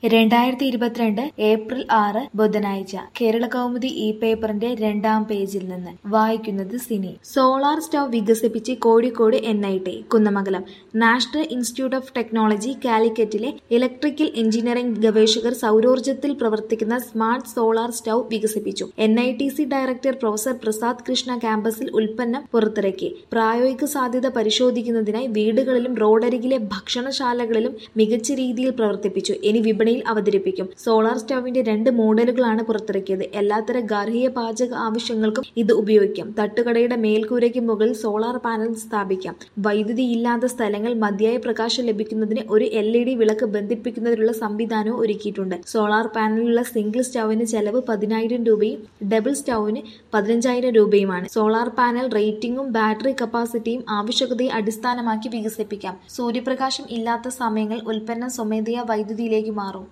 രണ്ടായിരത്തി ഇരുപത്തിരണ്ട് ഏപ്രിൽ ആറ് ബുധനാഴ്ച കേരള കൗമുദി ഇ പേപ്പറിന്റെ രണ്ടാം പേജിൽ നിന്ന് വായിക്കുന്നത് സിനി സോളാർ സ്റ്റൗ വികസിപ്പിച്ച് Kozhikode N I T Kunnamangalam national institute of technology കാലിക്കറ്റിലെ ഇലക്ട്രിക്കൽ എഞ്ചിനീയറിംഗ് ഗവേഷകർ സൗരോർജ്ജത്തിൽ പ്രവർത്തിക്കുന്ന സ്മാർട്ട് സോളാർ സ്റ്റൗ വികസിപ്പിച്ചു N I T C director professor Prasad Krishna ക്യാമ്പസിൽ ഉൽപ്പന്നം പുറത്തിറക്കി പ്രായോഗിക സാധ്യത പരിശോധിക്കുന്നതിനായി വീടുകളിലും റോഡരികിലെ ഭക്ഷണശാലകളിലും മികച്ച രീതിയിൽ പ്രവർത്തിപ്പിച്ചു ഇനി വിപണിയിൽ അവതരിപ്പിക്കും സോളാർ സ്റ്റൗവിന്റെ രണ്ട് മോഡലുകളാണ് പുറത്തിറക്കിയത് എല്ലാത്തര ഗാർഹിക പാചക ആവശ്യങ്ങൾക്കും ഇത് ഉപയോഗിക്കാം തട്ടുകടയുടെ മേൽക്കൂരയ്ക്ക് മുകളിൽ സോളാർ പാനൽ സ്ഥാപിക്കാം വൈദ്യുതി ഇല്ലാത്ത സ്ഥലങ്ങൾ മതിയായ പ്രകാശം ലഭിക്കുന്നതിന് ഒരു എൽ ഇ ഡി വിളക്ക് ബന്ധിപ്പിക്കുന്നതിനുള്ള സംവിധാനവും ഒരുക്കിയിട്ടുണ്ട് സോളാർ പാനലിലുള്ള സിംഗിൾ സ്റ്റൗവിന് ചെലവ് പതിനായിരം രൂപയും ഡബിൾ സ്റ്റൗവിന് പതിനഞ്ചായിരം രൂപയുമാണ് സോളാർ പാനൽ റേറ്റിംഗും ബാറ്ററി കപ്പാസിറ്റിയും ആവശ്യകതയെ അടിസ്ഥാനമാക്കി വികസിപ്പിക്കാം സൂര്യപ്രകാശം ഇല്ലാത്ത സമയങ്ങൾ ഉൽപ്പന്നം സ്വമേധയാ വൈദ്യുതിയിലേക്ക് മാറും